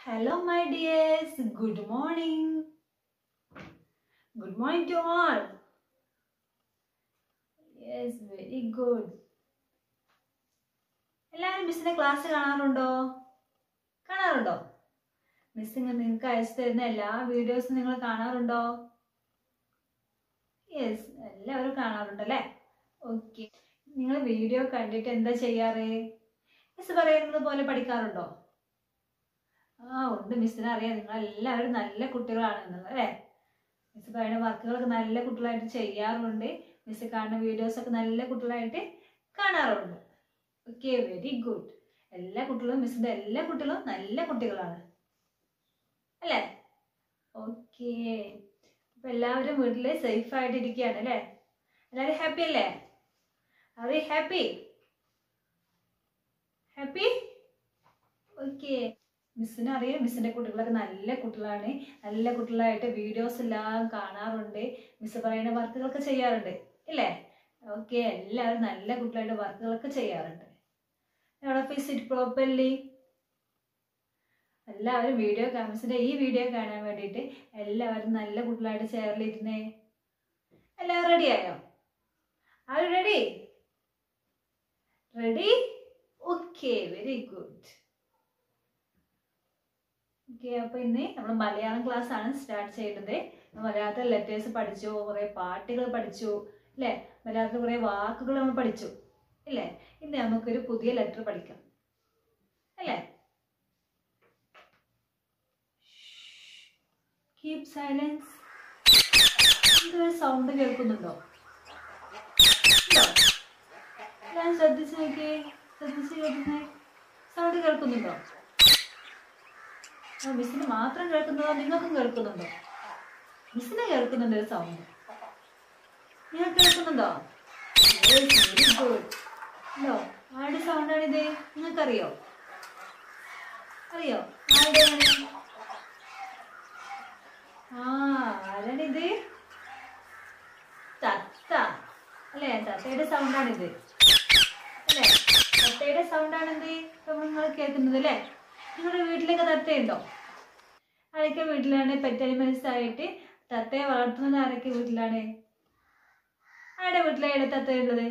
Hello, my dears. Good morning. Good morning to all. Yes, very good. എല്ലാവരും മിസ്സിന്റെ class കാണാറുണ്ടോ കാണാറുണ്ടോ miss നിങ്ങൾക്ക് അയച്ചു തരുന്ന എല്ലാ വീഡിയോസും നിങ്ങൾ കാണാറുണ്ടോ യെസ് എല്ലാവരും കാണാറുണ്ടല്ലേ ഓക്കെ നിങ്ങൾ വീഡിയോ കണ്ടിട്ട് എന്താ ചെയ്യാറ് മിസ് പറയുന്നത് പോലെ പഠിക്കാറുണ്ടോ ആ ഉണ്ട് മിസ്സിന് അറിയാം നിങ്ങൾ എല്ലാവരും നല്ല കുട്ടികളാണ് എന്നുള്ളത് അല്ലേ മിസ് പറയുന്ന വർക്കുകളൊക്കെ നല്ല കുട്ടികളായിട്ട് ചെയ്യാറുണ്ട് മിസ് കാണുന്ന വീഡിയോസ് ഒക്കെ നല്ല കുട്ടികളായിട്ട് കാണാറുണ്ട് ഓക്കെ വെരി ഗുഡ് എല്ലാ കുട്ടികളും മിസ്സിന്റെ എല്ലാ കുട്ടികളും നല്ല കുട്ടികളാണ് അല്ലേ ഓക്കെ അപ്പൊ എല്ലാവരും വീട്ടില് സേഫ് ആയിട്ട് ഇരിക്കുകയാണ് അല്ലേ എല്ലാവരും ഹാപ്പി അല്ലേ are you happy happy okay മിസ്സിന് അറിയാം മിസ്സിന്റെ കുട്ടികളൊക്കെ നല്ല കുട്ടികളാണ് നല്ല കുട്ടികളായിട്ട് വീഡിയോസ് എല്ലാം കാണാറുണ്ട് മിസ് പറയുന്ന വർക്കുകളൊക്കെ ചെയ്യാറുണ്ട് ഇല്ലേ ഓക്കെ എല്ലാവരും നല്ല കുട്ടികളായിട്ട് വർക്കുകളൊക്കെ ചെയ്യാറുണ്ട് എവിടെ സിറ്റ് പ്രോപ്പർലി എല്ലാവരും വീഡിയോ മിസ്സിന്റെ ഈ വീഡിയോ കാണാൻ വേണ്ടിയിട്ട് എല്ലാവരും നല്ല കുട്ടികളായിട്ട് ചേർലിരുന്നേ എല്ലാവരും റെഡി ആയോ are ready ready okay very good okay അപ്പൊ ഇന്ന് നമ്മൾ മലയാളം ക്ലാസ് ആണ് സ്റ്റാർട്ട് ചെയ്യുന്നത് മലയാളത്തിൽ ലെറ്റേഴ്സ് പഠിച്ചു കുറെ പാട്ടുകൾ പഠിച്ചു അല്ലേ മലയാളത്തിൽ കുറെ വാക്കുകൾ നമ്മൾ പഠിച്ചു ഇല്ലേ ഇന്ന് നമുക്കൊരു പുതിയ ലെറ്റർ പഠിക്കാം അല്ലേ കീപ് സൈലൻസ് എന്തൊരു സൗണ്ട് കേൾക്കുന്നുണ്ടോ ഉണ്ടോ? ഞാൻ ശ്രദ്ധിച്ച് നോക്കിയേ ശ്രദ്ധിച്ച് കേൾക്കുന്നേ സൗണ്ട് കേൾക്കുന്നുണ്ടോ ആ, മിസ്സിന് മാത്രം കേൾക്കുന്നതോ നിങ്ങൾക്കും കേൾക്കുന്നുണ്ടോ മിസ്സിനെ കേൾക്കുന്നുണ്ട് ഒരു സൗണ്ട് നിങ്ങൾ കേൾക്കുന്നുണ്ടോ വെരി ഗുഡ് ഉണ്ടോ ആരുടെ സൗണ്ടാണിത് നിങ്ങൾക്കറിയോ അറിയോ ആരുടെയാണ് ആ ആരാണിത് തത്ത അല്ലേ തത്തയുടെ സൗണ്ടാണിത് അല്ലേ തത്തയുടെ സൗണ്ടാണെന്ത് ഇപ്പൊ നിങ്ങൾ കേൾക്കുന്നത് അല്ലേ നിങ്ങളുടെ വീട്ടിലൊക്കെ തത്തയുണ്ടോ ആരൊക്കെ വീട്ടിലാണ് പെറ്റ് അനിമൽസ് ആയിട്ട് തത്തയെ വളർത്തുന്നത് ആരൊക്കെ വീട്ടിലാണ് ആരുടെ വീട്ടിലാണ് തത്തയുള്ളത്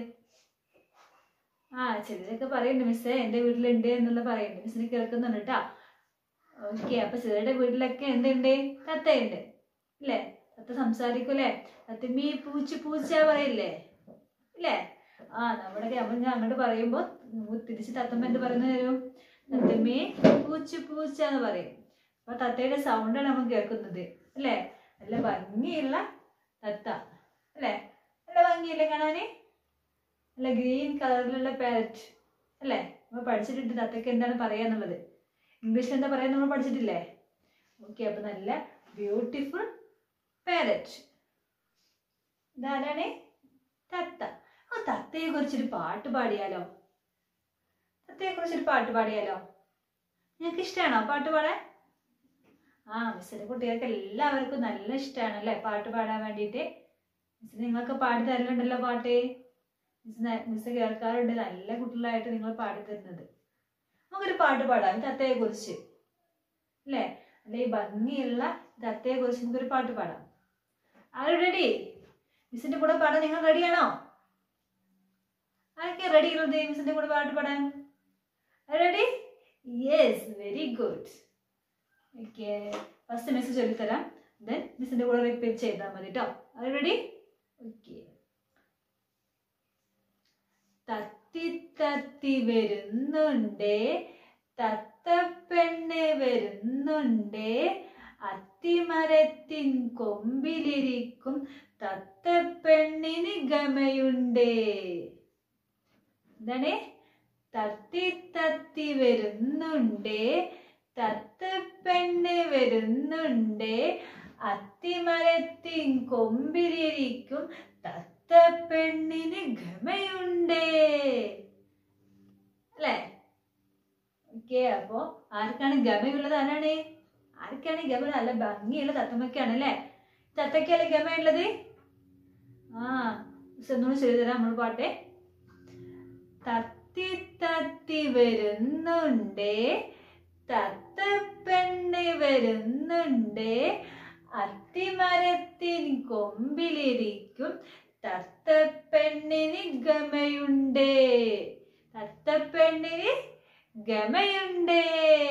ആ ചിലരൊക്കെ പറയുന്നുണ്ട് മിസ്സേ എൻ്റെ വീട്ടിലുണ്ട് എന്നുള്ള പറയുന്നുണ്ട് മിസ്സിന് കേൾക്കുന്നുണ്ട് കേട്ടോ ഓക്കെ അപ്പൊ ചിലരുടെ വീട്ടിലൊക്കെ എന്തുണ്ട് തത്തയുണ്ട് ഇല്ലേ തത്ത സംസാരിക്കൂലേ തത്തമ്മീ പൂച്ച പൂച്ച പറയില്ലേ ഇല്ലേ ആ നമ്മുടെ നമ്മൾ അങ്ങോട്ട് പറയുമ്പോ തിരിച്ച് തത്തമ്മ എന്ത് പറയുന്ന തരും തത്തമ്മേ പൂച്ച പൂച്ച എന്ന് പറയും അപ്പൊ തത്തയുടെ സൗണ്ടാണ് നമ്മൾ കേൾക്കുന്നത് അല്ലേ നല്ല ഭംഗിയുള്ള തത്ത അല്ലേ നല്ല ഭംഗിയില്ലേ കാണാന് നല്ല ഗ്രീൻ കളറിലുള്ള പാരറ്റ് അല്ലേ നമ്മൾ പഠിച്ചിട്ടുണ്ട് തത്തയ്ക്ക് എന്താണ് പറയാന്നുള്ളത് ഇംഗ്ലീഷിൽ എന്താ പറയാൻ നമ്മൾ പഠിച്ചിട്ടില്ലേ ഓക്കെ അപ്പൊ നല്ല ബ്യൂട്ടിഫുൾ പാരറ്റ് ഇതാരാണ് തത്ത ആ തത്തയെ കുറിച്ചൊരു പാട്ട് പാടിയാലോ തത്തയെ കുറിച്ചൊരു പാട്ട് പാടിയാലോ നിങ്ങൾക്ക് ഇഷ്ടമാണോ പാട്ട് പാടാൻ ആ മിസ്സിന്റെ കുട്ടികൾക്ക് എല്ലാവർക്കും നല്ല ഇഷ്ടമാണ് അല്ലേ പാട്ട് പാടാൻ വേണ്ടിയിട്ട് മിസ് നിങ്ങൾക്ക് പാടി തരലുണ്ടല്ലോ പാട്ട് മിസ് മിസ് കേൾക്കാറുണ്ട് നല്ല കുട്ടികളായിട്ട് നിങ്ങൾ പാടി തരുന്നത് നമുക്കൊരു പാട്ട് പാടാം തത്തയെ കുറിച്ച് അല്ലേ അല്ലെ ഈ ഭംഗിയുള്ള തത്തയെ കുറിച്ച് നമുക്കൊരു പാട്ട് പാടാം ആരും റെഡി മിസ്സിന്റെ കൂടെ പാടാൻ നിങ്ങൾ റെഡിയാണോ ആരൊക്കെ റെഡി ഉള്ളത് മിസ്സിന്റെ കൂടെ പാട്ട് പാടാൻ ready yes very good okay first miss ചൊല്ലിത്തരാം ദെൻ മിസ്സിന്റെ കൂടെ റിപ്പീറ്റ് ചെയ്താൽ മതി കേട്ടോ അത് റെഡി ഓക്കെ തത്തി തത്തി വരുന്നുണ്ടേ തത്തപ്പെണ്ണ് വരുന്നുണ്ടേ അത്തിമരത്തിൻ കൊമ്പിലിരിക്കും തത്തപ്പെണ്ണിന് ഗമയുണ്ടേ എന്താണ് തത്തി തത്തി വരുന്നുണ്ടേ തത്തപ്പെണ്ണ് വരുന്നുണ്ടേ അത്തിമരത്തിൻ കൊമ്പിലിരിക്കും തത്തപ്പെണ്ണിന് ഗമയുണ്ടേ അല്ലേ ഓക്കെ അപ്പോ ആർക്കാണ് ഗമയുള്ളത് ആരാണ് ആർക്കാണ് ഗമ നല്ല ഭംഗിയുള്ള തത്തമ്മയ്ക്കാണ് അല്ലേ തത്തയ്ക്കല്ലേ ഗമയുള്ളത് ആ ഒന്നുകൂടി ചെയ്തു തരാം നമ്മൾ പാട്ടെ തത്തി തത്തി വരുന്നുണ്ടേ തത്തപ്പ പെണ്ണ് വരുന്നുണ്ട് അത്തിമരത്തിൻ കൊമ്പിലിരിക്കും തത്തപ്പെണ്ണിന് ഗമയുണ്ട് തത്തപ്പെണ്ണിന് ഗമയുണ്ട്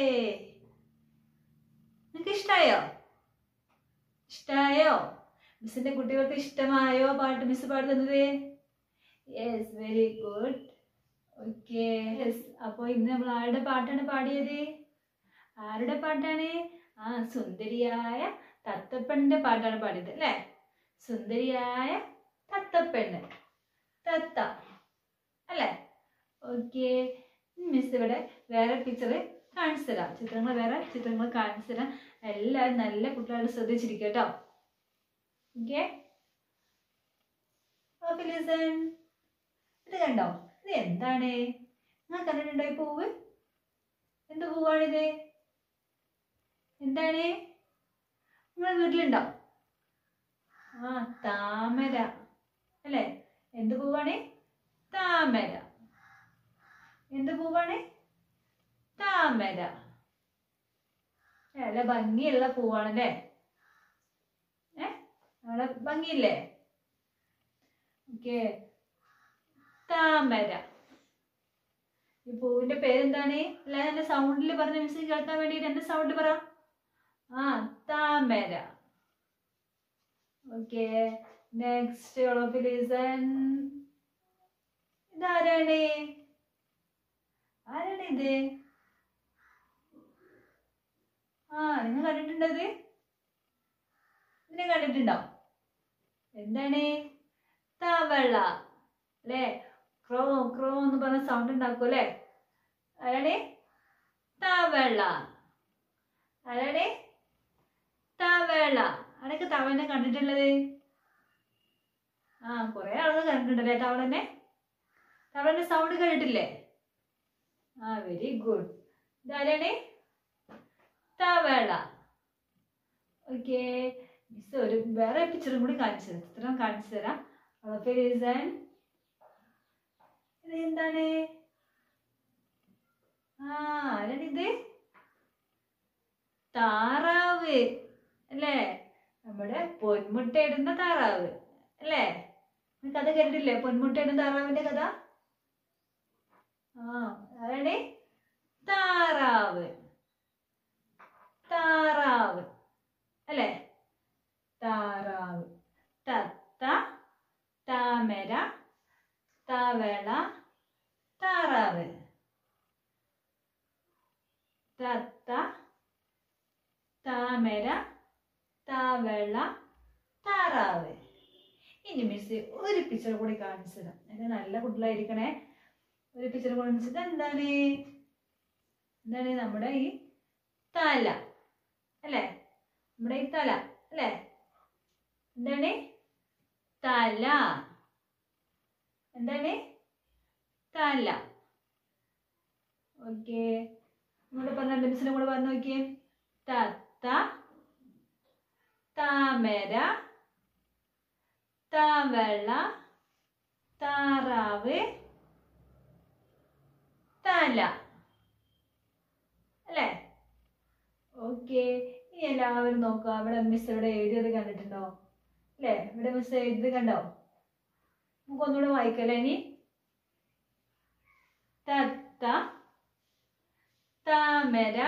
നിനക്ക് ഇഷ്ടായോ ഇഷ്ടായോ മിസ്സിന്റെ കുട്ടികൾക്ക് ഇഷ്ടമായോ പാട്ട് മിസ് പാടുന്നത് yes very good okay yes അപ്പോൾ ഇന്ന് നമ്മൾ ആരുടെ പാട്ടാണ് പാടിയത് ആരുടെ പാട്ടാണ് ആ സുന്ദരിയായ തത്തപ്പെണ്ണിന്റെ പാട്ടാണ് പാടിയത് അല്ലേ സുന്ദരിയായ തത്തപ്പെണ്ണ് തത്ത അല്ലേ ഓക്കെ മിസ് ഇവിടെ വേറെ പിക്ചർ കാണിച്ചു തരാം ചിത്രങ്ങൾ വേറെ ചിത്രങ്ങൾ കാണിച്ചു തരാം എല്ലാവരും നല്ല കുട്ടികളോട് ശ്രദ്ധിച്ചിരിക്കുക കേട്ടോ ഓക്കെ ഓക്കെ ലിസൺ ഇത് കണ്ടോ ഇത് എന്താണ് നിങ്ങൾ കണ്ടിട്ടുണ്ടോ ഈ പൂവ് എന്ത് പൂവാണിത് എന്താണ് നിങ്ങളെ വീട്ടിലുണ്ടോ ആ താമര അല്ലേ എന്ത് പൂവാണ് താമര എന്ത് പൂവാണ് താമര നല്ല ഭംഗിയുള്ള പൂവാണല്ലേ ഏ നല്ല ഭംഗിയില്ലേ ഓക്കെ താമര ഈ പൂവിന്റെ പേരെന്താണ് അല്ല എന്റെ സൗണ്ടിൽ പറഞ്ഞ മിസ് കേൾക്കാൻ വേണ്ടിയിട്ട് എന്റെ സൗണ്ട് പറ ആ താമര ഓക്കെ നെക്സ്റ്റ് ഓഫ് ലിസൺ ഇതാരാണ് ആരാണ് ഇത് ആ നിങ്ങൾ കണ്ടിട്ടുണ്ടത് ഇതിനെ കണ്ടിട്ടുണ്ടോ എന്താണ് തവള അല്ലേ ക്രോ ക്രോ എന്ന് പറഞ്ഞ സൗണ്ട് ഉണ്ടാക്കും അല്ലേ ആരാണ് തവള ആരാണ് തവള ആരൊക്കെ തവളനെ കണ്ടിട്ടുള്ളത് ആ കുറെ ആളുകൾ കണ്ടിട്ടുണ്ടല്ലേ തവളനെ തവളന്റെ സൗണ്ട് കേട്ടിട്ടില്ലേ ആ വെരി ഗുഡ് ഇതാരാണ് തവള ഓക്കെ മിസ് ഒരു വേറെ പിക്ചറും കൂടി കാണിച്ചു തരാം ചിത്രം കാണിച്ചു തരാം അതൊക്കെ റീസൺ ഇത് എന്താണ് ആ ആരാണിത് താറാവ് അല്ലേ നമ്മുടെ പൊന്മുട്ടയിടുന്ന താറാവ് അല്ലേ നീ കഥ കേട്ടിട്ടില്ലേ പൊന്മുട്ടയിടുന്ന താറാവിന്റെ കഥ ആ ആരാണ് താറാവ് താറാവ് അല്ലേ താറാവ് തത്ത താമര തവള താറാവ് തത്ത താമര തവള താറാവ് ഇനി മിസ് ഒരു പിക്ചർ കൂടി കാണിച്ചു തരാം ഇത് നല്ല കുട്ടികളായിരിക്കണേ ഒരു പിക്ചർ കാണിച്ചത് എന്താണ് എന്താണ് നമ്മുടെ ഈ തല അല്ലേ നമ്മുടെ ഈ തല അല്ലേ എന്താണ് തല എന്താണ് തല ഓക്കെ നമ്മുടെ പറഞ്ഞ മിസ്സിനെ കൂടെ പറഞ്ഞു നോക്കിയേ തത്ത താമര തവള താറാവ് തല അല്ലേ ഓക്കെ ഇനി എല്ലാവരും നോക്കുക അവിടെ മിസ് ഇവിടെ എഴുതിയത് കണ്ടിട്ടുണ്ടോ അല്ലേ ഇവിടെ മിസ് എഴുതിയത് കണ്ടോ നമുക്ക് ഒന്നുകൂടെ വായിക്കല്ലേ ഇനി തത്ത താമര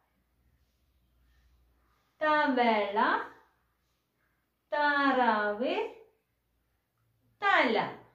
തവള താറാവ് തല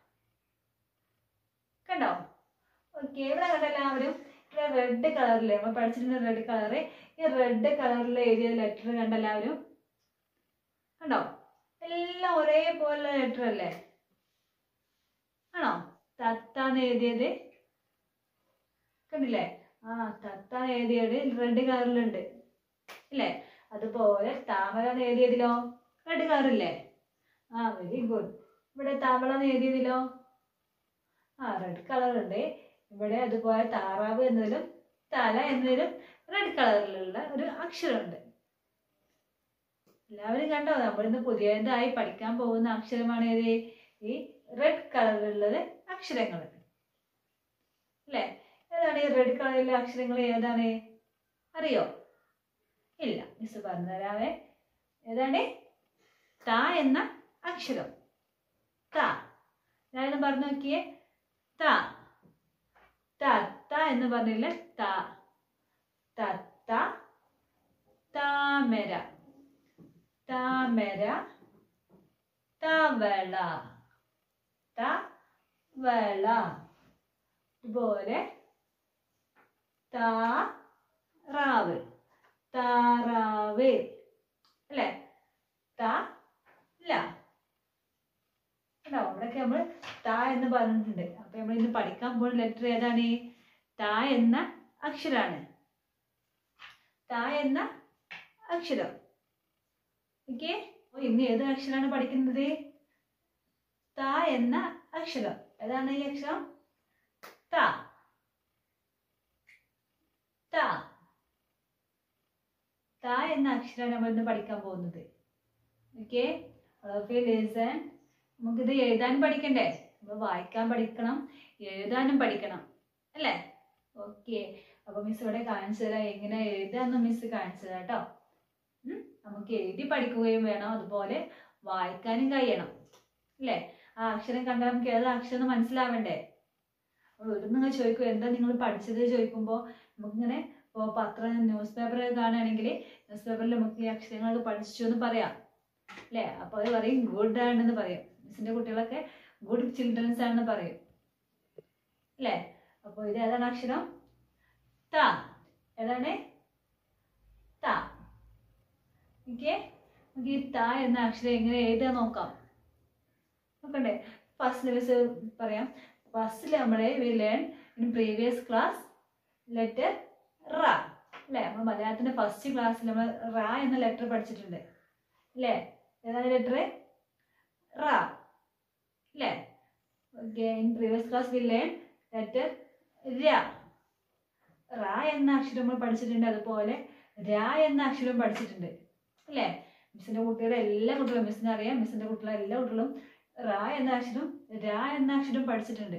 കണ്ടോ ഓക്കെ ഇവിടെ കണ്ട എല്ലാവരും ഇവിടെ റെഡ് കളറില്ലേ നമ്മൾ പഠിച്ചിരുന്ന റെഡ് കളറ് ഈ റെഡ് കളറിൽ എഴുതിയ ലെറ്റർ കണ്ട എല്ലാവരും കണ്ടോ എല്ലാം ഒരേപോലെ ലെറ്റർ അല്ലേ ആണോ തത്താന്ന് എഴുതിയത് കണ്ടില്ലേ ആ തത്താന്ന് എഴുതിയത് റെഡ് കളറിലുണ്ട് ഇല്ലേ അതുപോലെ താമര എന്ന് എഴുതിയതിലോ റെഡ് കളറില്ലേ ആ വെരി ഗുഡ് ഇവിടെ തവള എന്ന് എഴുതിയതിലോ ആ റെഡ് കളർ ഉണ്ട് ഇവിടെ അതുപോലെ താറാവ് എന്നതിലും തല എന്നതിലും റെഡ് കളറിലുള്ള ഒരു അക്ഷരമുണ്ട് എല്ലാവരും കണ്ടോ നമ്മളിന്ന് പുതിയതായി പഠിക്കാൻ പോകുന്ന അക്ഷരമാണ് ഏത് ഈ റെഡ് കളറിലുള്ളത് അക്ഷരങ്ങൾ അല്ലേ ഏതാണ് ഈ റെഡ് കളറിലെ അക്ഷരങ്ങൾ ഏതാണ് അറിയോ ഇല്ല മിസ് പറഞ്ഞു തരാവേ ഏതാണ് ത എന്ന അക്ഷരം ത ഞാനൊന്ന് പറഞ്ഞു നോക്കിയേ ത ത ത എന്ന് പറഞ്ഞില്ലേ ത ത ത താമര താമര തവള തവള ഇതുപോലെ താറാവ് താറാവ് അല്ലേ ത ല കേട്ടോ അവിടെയൊക്കെ നമ്മൾ ത എന്ന് പറഞ്ഞിട്ടുണ്ട് അപ്പൊ നമ്മൾ ഇന്ന് പഠിക്കാൻ പോകുന്ന ലെറ്റർ ഏതാണ് ത എന്ന അക്ഷരാണ് ത എന്ന അക്ഷരം ഓക്കെ ഇന്ന് ഏത് അക്ഷരമാണ് പഠിക്കുന്നത് ത എന്ന അക്ഷരം ഏതാണ് ഈ അക്ഷരം ത ത ത എന്ന അക്ഷരമാണ് നമ്മൾ ഇന്ന് പഠിക്കാൻ പോകുന്നത് ഓക്കെ ലിസൺ നമുക്കിത് എഴുതാൻ പഠിക്കണ്ടേ നമ്മൾ വായിക്കാൻ പഠിക്കണം എഴുതാനും പഠിക്കണം അല്ലേ ഓക്കെ അപ്പൊ മിസ് ഇവിടെ കാണിച്ചു തരാം എങ്ങനെ എഴുതാന്ന് മിസ് കാണിച്ചു തരാം കേട്ടോ ഉം? നമുക്ക് എഴുതി പഠിക്കുകയും വേണം അതുപോലെ വായിക്കാനും കഴിയണം അല്ലേ ആ അക്ഷരം കണ്ടാൽ നമുക്ക് ഏത് അക്ഷരം എന്ന് മനസ്സിലാവണ്ടേ അപ്പോൾ ഒരു നിങ്ങൾ ചോദിക്കും എന്താ നിങ്ങൾ പഠിച്ചത് ചോദിക്കുമ്പോൾ നമുക്കിങ്ങനെ ഇപ്പോൾ പത്രം ന്യൂസ് പേപ്പർ കാണുകയാണെങ്കിൽ ന്യൂസ് പേപ്പറിൽ നമുക്ക് ഈ അക്ഷരങ്ങൾ പഠിച്ചു എന്ന് പറയാം അല്ലേ അപ്പോൾ അവർ പറയും ഗുഡ് ആണെന്ന് പറയും മിസ്സിൻ്റെ കുട്ടികളൊക്കെ ഗുഡ് ചിൽഡ്രൻസ് ആണെന്ന് പറയും അല്ലേ അപ്പോൾ ഇത് ഏതാണ് അക്ഷരം ത ഏതാണ് ത ഓക്കെ നമുക്ക് ഈ ത എന്ന അക്ഷരം എങ്ങനെ എഴുതാൻ നോക്കാം നോക്കണ്ടേ ഫസ്റ്റ് മിസ് പറയാം ഫസ്റ്റിൽ നമ്മളെ we learn in previous class letter റ അല്ലേ നമ്മൾ മലയാളത്തിന്റെ ഫസ്റ്റ് ക്ലാസ്സിൽ നമ്മൾ റ എന്ന ലെറ്റർ പഠിച്ചിട്ടുണ്ട് അല്ലേ ഏതാണ് ലെറ്റർ റ അല്ലേ okay in previous class we learn letter ര റ എന്ന അക്ഷരം നമ്മൾ പഠിച്ചിട്ടുണ്ട് അതുപോലെ ര എന്ന അക്ഷരം പഠിച്ചിട്ടുണ്ട് അല്ലേ മിസ്സിന്റെ കുട്ടികളെ എല്ലാ കുട്ടികളും മിസ്സിനെ അറിയാം മിസ്സിന്റെ കുട്ടികളെ എല്ലാ കുട്ടികളും റ എന്ന അക്ഷരം ര എന്ന അക്ഷരം പഠിച്ചിട്ടുണ്ട്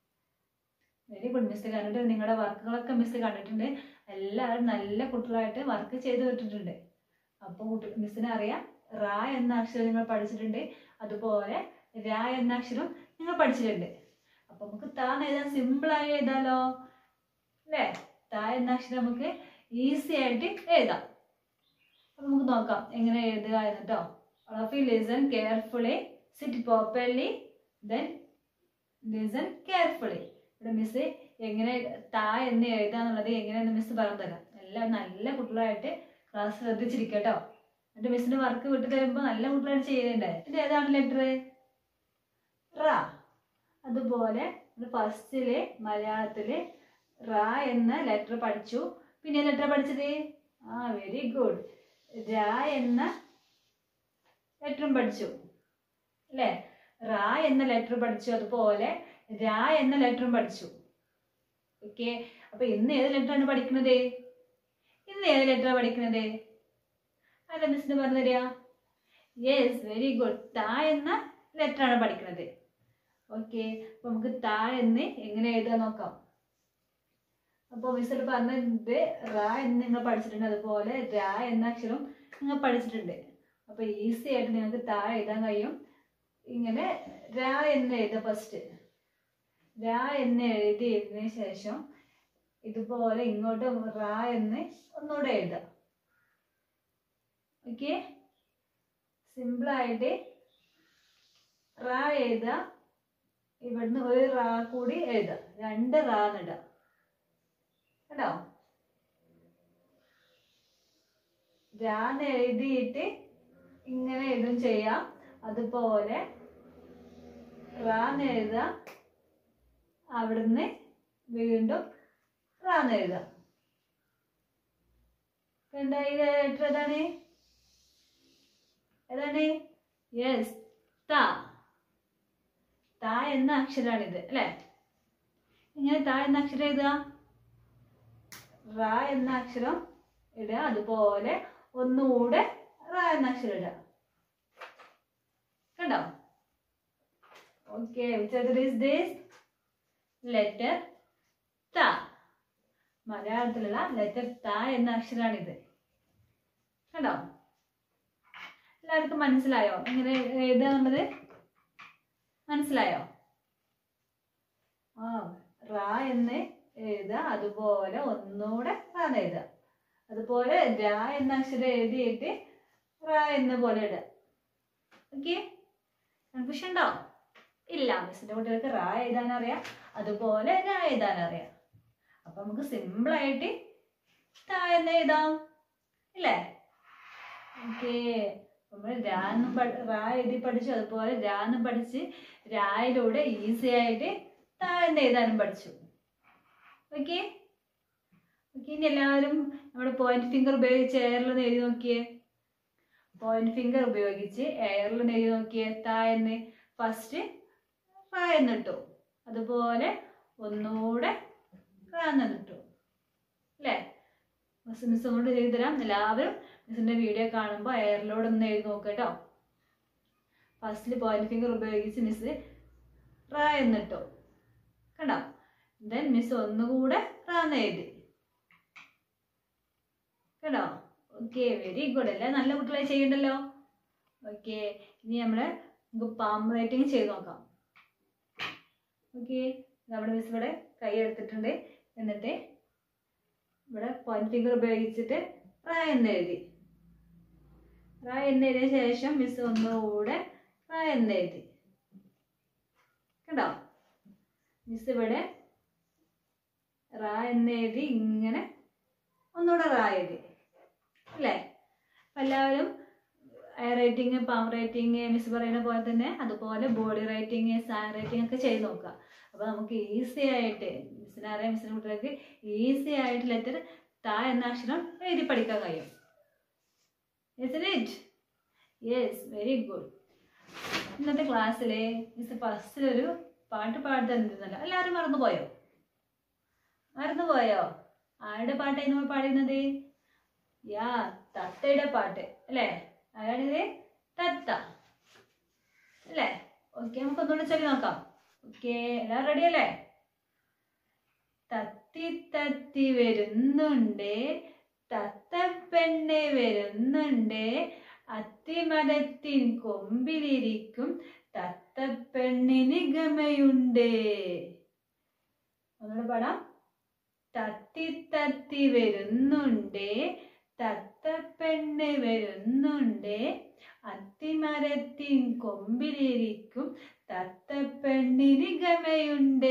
വെരി ഗുഡ് മിസ് കണ്ടിട്ട് നിങ്ങളുടെ വർക്കുകളൊക്കെ മിസ് കണ്ടിട്ടുണ്ട് എല്ലാവരും നല്ല കുട്ടികളായിട്ട് വർക്ക് ചെയ്ത് വിട്ടിട്ടുണ്ട് അപ്പോൾ കുട്ടി മിസ്സിനെ അറിയാം റ എന്ന അക്ഷരം നിങ്ങൾ പഠിച്ചിട്ടുണ്ട് അതുപോലെ ര എന്ന അക്ഷരം നിങ്ങൾ പഠിച്ചിട്ടുണ്ട് അപ്പൊ നമുക്ക് താ എന്ന് എഴുതാൻ സിമ്പിളായി എഴുതാലോ അല്ലേ താ എന്ന അക്ഷരം നമുക്ക് ഈസി ആയിട്ട് എഴുതാം അപ്പൊ നമുക്ക് നോക്കാം എങ്ങനെ എഴുതുക എന്ന് കേട്ടോ all of you listen carefully sit properly then listen carefully ഇവിടെ മിസ് എങ്ങനെ താ എന്ന് എഴുതാന്നുള്ളത് എങ്ങനെയാന്ന് മിസ് പറഞ്ഞു തരാം എല്ലാം നല്ല കുട്ടികളായിട്ട് ക്ലാസ് ശ്രദ്ധിച്ചിരിക്കുക കേട്ടോ എന്നിട്ട് മിസ്സിന്റെ വർക്ക് വിട്ട് തരുമ്പോൾ നല്ല കുട്ടികളായിട്ട് ചെയ്യണ്ടേ ഇത് ഏതാണ് ലെറ്റർ റ അതുപോലെ ഫസ്റ്റില് മലയാളത്തില് റ എന്ന ലെറ്റർ പഠിച്ചു പിന്നെ ലെറ്റർ പഠിച്ചത് ആ വെരി ഗുഡ് ര എന്ന ലെറ്ററും പഠിച്ചു അല്ലേ റ എന്ന ലെറ്റർ പഠിച്ചു അതുപോലെ ര എന്ന ലെറ്ററും പഠിച്ചു ഓക്കെ അപ്പൊ ഇന്ന് ഏത് ലെറ്ററാണ് പഠിക്കുന്നത് ഇന്ന് ഏത് ലെറ്ററാണ് പഠിക്കുന്നത് അല്ല മിസ്സിന് പറഞ്ഞു തരിക യെസ് വെരി ഗുഡ് താ എന്ന ലെറ്ററാണ് പഠിക്കുന്നത് ഓക്കെ അപ്പൊ നമുക്ക് താ എന്ന് എങ്ങനെ എഴുതാൻ നോക്കാം അപ്പോൾ മിസ്സിൽ പറഞ്ഞത് റ എന്ന് നിങ്ങൾ പഠിച്ചിട്ടുണ്ട് അതുപോലെ ര എന്ന അക്ഷരം നിങ്ങൾ പഠിച്ചിട്ടുണ്ട് അപ്പൊ ഈസി ആയിട്ട് നിങ്ങൾക്ക് താ എഴുതാൻ കഴിയും ഇങ്ങനെ ര എന്ന് എഴുതുക ഫസ്റ്റ് ര എന്ന് എഴുതിയതിന് ശേഷം ഇതുപോലെ ഇങ്ങോട്ട് റ എന്ന് ഒന്നുകൂടെ എഴുതാം ഓക്കെ സിമ്പിളായിട്ട് റ എഴുതുക ഇവിടുന്ന് ഒരു റാ കൂടി എഴുതാം രണ്ട് റാ എന്നിടാം കേട്ടോ രാന്ന് എഴുതിയിട്ട് ഇങ്ങനെ എഴുതും ചെയ്യാം അതുപോലെ റാന്ന് എഴുതാം അവിടുന്ന് വീണ്ടും റാന്ന് എഴുതാം എന്താ ഈ ലെറ്റർ ഏതാണ് ഏതാണ് യെസ് ത ത എന്ന അക്ഷരാണിത് അല്ലേ ഇങ്ങനെ ത എന്ന അക്ഷരം എഴുതുക റ എന്ന അക്ഷരം ഇടുക അതുപോലെ ഒന്നുകൂടെ റ എന്ന അക്ഷരം ഇടുക കണ്ടോ okay which is this letter ത മലയാളത്തിലുള്ള ലെറ്റർ ത എന്ന അക്ഷരാണിത് കണ്ടോ എല്ലാവർക്കും മനസ്സിലായോ എങ്ങനെ എഴുതുക എന്നുള്ളത് മനസ്സിലായോ ആ റാ എന്ന് എഴുതുക അതുപോലെ ഒന്നുകൂടെ റാ എന്ന് എഴുതുക അതുപോലെ രാ എന്ന അക്ഷരം എഴുതിയിട്ട് റാ എന്ന പോലെ ഇടുക ഓക്കെ കൺഫ്യൂഷൻ ഉണ്ടോ ഇല്ല മിസ്സിന്റെ കുട്ടികൾക്ക് റാ എഴുതാൻ അറിയാം അതുപോലെ രാ എഴുതാൻ അറിയാം അപ്പൊ നമുക്ക് സിമ്പിൾ ആയിട്ട് താ എന്ന് എഴുതാം ഇല്ലേ ഓക്കേ നമ്മൾ രാന്നും പഠി- റാ എഴുതി പഠിച്ചു അതുപോലെ രാന്നും പഠിച്ച് രായിലൂടെ ഈസി ആയിട്ട് താ എന്ന് എഴുതാനും പഠിച്ചു ഓക്കെ ഓക്കെ ഇനി എല്ലാവരും നമ്മുടെ പോയിന്റ് ഫിംഗർ ഉപയോഗിച്ച് എയറിലൊന്ന് എഴുതി നോക്കിയേ പോയിന്റ് ഫിംഗർ ഉപയോഗിച്ച് എയറിലൊന്ന് എഴുതി നോക്കിയേ താ എന്ന് ഫസ്റ്റ് റാ എന്നിട്ടു അതുപോലെ ഒന്നുകൂടെ റാ എന്നിട്ടു അല്ലേ മിസ് മിസ് കൊണ്ട് ചെയ്തു തരാം എല്ലാവരും മിസ്സിന്റെ വീഡിയോ കാണുമ്പോൾ എയറിലൂടെ ഒന്ന് എഴുതി നോക്കുക കേട്ടോ ഫസ്റ്റിൽ പോയിന്റ് ഫിംഗർ ഉപയോഗിച്ച് മിസ് റാ എന്നിട്ടു കണ്ടോ ദെൻ മിസ് ഒന്നുകൂടെ റാ എന്ന് എഴുതി കേട്ടോ ഓക്കെ വെരി ഗുഡ് അല്ലേ നല്ല കുട്ടികളെ ചെയ്യണ്ടല്ലോ ഓക്കെ ഇനി നമ്മൾ നമുക്ക് പാം റൈറ്റിംഗ് ചെയ്ത് നോക്കാം ഓക്കെ നമ്മുടെ മിസ് ഇവിടെ കൈ എടുത്തിട്ടുണ്ട് എന്നിട്ട് ഇവിടെ പോയിന്റ് ഫിംഗർ ഉപയോഗിച്ചിട്ട് റാ എന്ന് എഴുതി റാ എന്ന് എഴുതിയ ശേഷം മിസ് ഒന്നുകൂടെ റാ എന്ന് എഴുതി കണ്ടോ മിസ് ഇവിടെ റാ എന്ന് എഴുതി ഇങ്ങനെ ഒന്നുകൂടെ റാ എഴുതി അല്ലേ അപ്പൊ എല്ലാവരും I writing palm writing miss പറയുന്ന പോലെ തന്നെ അതുപോലെ ബോഡി റൈറ്റിംഗ് സാൻ റൈറ്റിംഗ് ഒക്കെ ചെയ്ത് നോക്കുക അപ്പോൾ നമുക്ക് ഈസി ആയിട്ട് മിസ്സിനെ അറിയാം മിസ്സിന് കുട്ടികൾക്ക് ഈസി ആയിട്ട് ലെറ്റർ താ എന്ന അക്ഷരം എഴുതി പഠിക്കാൻ കഴിയും ഇറ്റ് യെസ് വെരി ഗുഡ് ഇന്നത്തെ ക്ലാസ്സിലെ മിസ് ഫസ്റ്റിലൊരു പാട്ട് പാടി തന്നിരുന്നല്ലോ എല്ലാവരും മറന്നുപോയോ മറന്നുപോയോ ആരുടെ പാട്ടായിരുന്നു നമ്മൾ പാടുന്നത് യാ തത്തയുടെ പാട്ട് അല്ലേ ആരാണിത് തത്ത അല്ലേ ഓക്കെ നമുക്ക് ഒന്നുകൂടെ ചൊല്ലി നോക്കാം ഓക്കെ എല്ലാവരും റെഡി അല്ലേ തത്തി തത്തി വരുന്നുണ്ട് തത്ത പെണ്ണ് വരുന്നുണ്ട് അത്തിമരത്തിൻ കൊമ്പിലിരിക്കും തത്ത പെണ്ണിന് ഗമയുണ്ട് ഒന്നുകൂടെ പാടാം തത്തി തത്തി വരുന്നുണ്ട് തത്ത പെണ്ണ് വരുന്നുണ്ട് അത്തിമരത്തിൻ കൊമ്പിലിരിക്കും തത്ത പെണ്ണിന് ഗമയുണ്ട്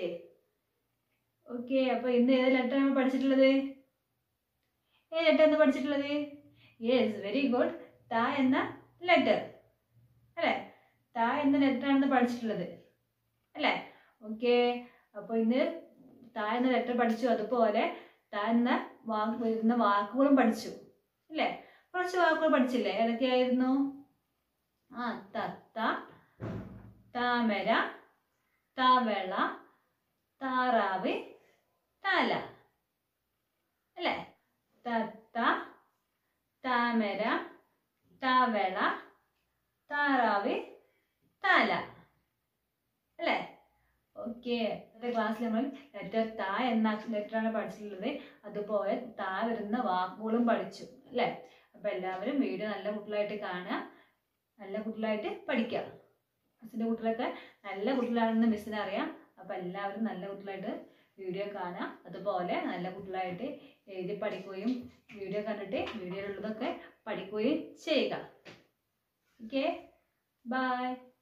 ഓക്കെ അപ്പൊ ഇന്ന് ഏത് ലെറ്റർ ആണ് പഠിച്ചിട്ടുള്ളത് ഏത് ലെറ്റർ ആണ് പഠിച്ചിട്ടുള്ളത് യെസ് വെരി ഗുഡ് ത എന്ന ലെറ്റർ അല്ലേ ത എന്ന ലെറ്റർ ആണ് പഠിച്ചിട്ടുള്ളത് അല്ലേ ഓക്കെ അപ്പൊ ഇന്ന് ത എന്ന ലെറ്റർ പഠിച്ചു അതുപോലെ ത എന്ന വാക്ക് വരുന്ന വാക്കുകളും പഠിച്ചു അല്ലേ കുറച്ച് വാക്കുകൾ പഠിച്ചില്ലേ ഏതൊക്കെയായിരുന്നു ആ തത്ത താമര തവള താറാവ് തല അല്ലേ തത്ത താമര തവള താറാവ് തല അല്ലേ ഓക്കെ ഇന്നത്തെ ക്ലാസ്സിൽ നമ്മൾ ലെറ്റർ താ എന്ന ലെറ്ററാണ് പഠിച്ചിട്ടുള്ളത് അതുപോലെ താ വരുന്ന വാക്കുകളും പഠിച്ചു അല്ലേ അപ്പൊ എല്ലാവരും വീഡിയോ നല്ല കുട്ടികളായിട്ട് കാണുക നല്ല കുട്ടികളായിട്ട് പഠിക്കുക മിസ്സിന്റെ കുട്ടികളൊക്കെ നല്ല കുട്ടികളാണെന്ന് മിസ്സിന് അറിയാം അപ്പൊ എല്ലാവരും നല്ല കുട്ടികളായിട്ട് വീഡിയോ കാണുക അതുപോലെ നല്ല കുട്ടികളായിട്ട് എഴുതി പഠിക്കുകയും വീഡിയോ കണ്ടിട്ട് വീഡിയോയിലുള്ളതൊക്കെ പഠിക്കുകയും ചെയ്യുക ഓക്കെ ബൈ